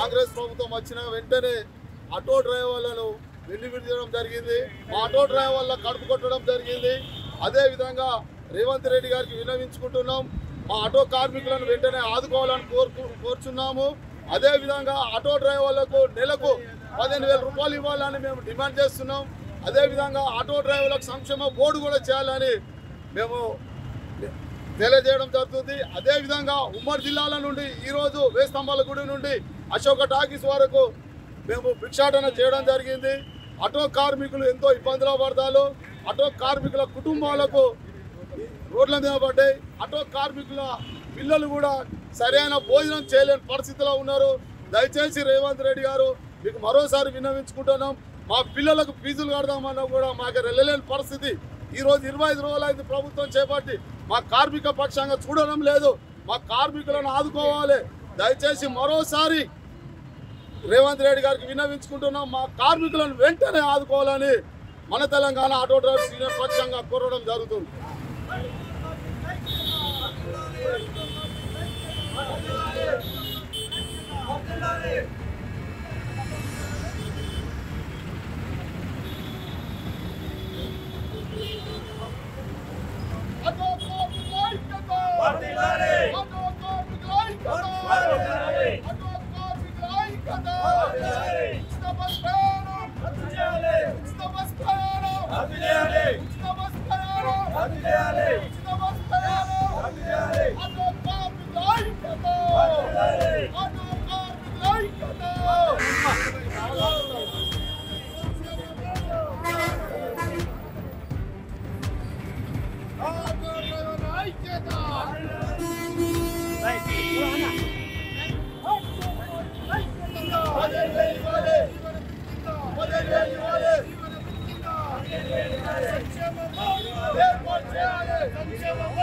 కాంగ్రెస్ ప్రభుత్వం వచ్చిన వెంటనే ఆటో డ్రైవర్లను వెల్లివిడిచడం జరిగింది మా ఆటో డ్రైవర్ల కడుపు కొట్టడం జరిగింది అదే విధంగా రేవంత్ రెడ్డి గారికి విన్నవించుకుంటున్నాం మా ఆటో కార్మికులను వెంటనే ఆదుకోవాలని కోరుకు కోరుచున్నాము అదే విధంగా ఆటో డ్రైవర్లకు నెలకు పదిహేను వేల రూపాయలు ఇవ్వాలని మేము డిమాండ్ చేస్తున్నాం అదే విధంగా ఆటో డ్రైవర్లకు సంక్షేమ బోర్డు కూడా చేయాలని మేము తెలియజేయడం జరుగుతుంది అదే విధంగా ఉమ్మడి జిల్లాల నుండి ఈరోజు వేస్తంభాల గుడి నుండి అశోక టాకీస్ వరకు మేము భిక్షాటన చేయడం జరిగింది ఆటో కార్మికులు ఎంతో ఇబ్బందులు పడతారు ఆటో కార్మికుల కుటుంబాలకు రోడ్ల మీద పడ్డాయి ఆటో కార్మికుల పిల్లలు కూడా సరైన భోజనం చేయలేని పరిస్థితిలో ఉన్నారు దయచేసి రేవంత్ రెడ్డి గారు మీకు మరోసారి విన్నవించుకుంటున్నాం మా పిల్లలకు ఫీజులు కడదామన్నా కూడా మాకు వెళ్ళలేని పరిస్థితి ఈ రోజు ఇరవై ఐదు రోజులు అయింది ప్రభుత్వం చేపట్టి మా కార్మిక పక్షంగా చూడడం లేదు మా కార్మికులను ఆదుకోవాలి దయచేసి మరోసారి రేవంత్ రెడ్డి గారికి విన్నవించుకుంటున్నాం మా కార్మికులను వెంటనే ఆదుకోవాలని మన తెలంగాణ ఆటో డ్రైవర్స్ యూనియన్ పక్షంగా కోరడం జరుగుతుంది ఆటో కార్మికుల ఐక్యత! ఆటో కార్మికుల ఐక్యత! ఆటో కార్మికుల ఐక్యత! ఉచిత బస్ ప్రయాణం! ఉచిత బస్ ప్రయాణం! ఉచిత బస్ ప్రయాణం! ఉచిత బస్ ప్రయాణం! ఆటో కార్మికుల ఐక్యత! ఆటో కార్మికుల ఐక్యత! ఆటో డ్రైవర్ల ఐక్యత! పదిహేను వేలు ఇవ్వాలి! పదిహేను వేలు ఇవ్వాలి! ఏర్పాటు చేయాలి!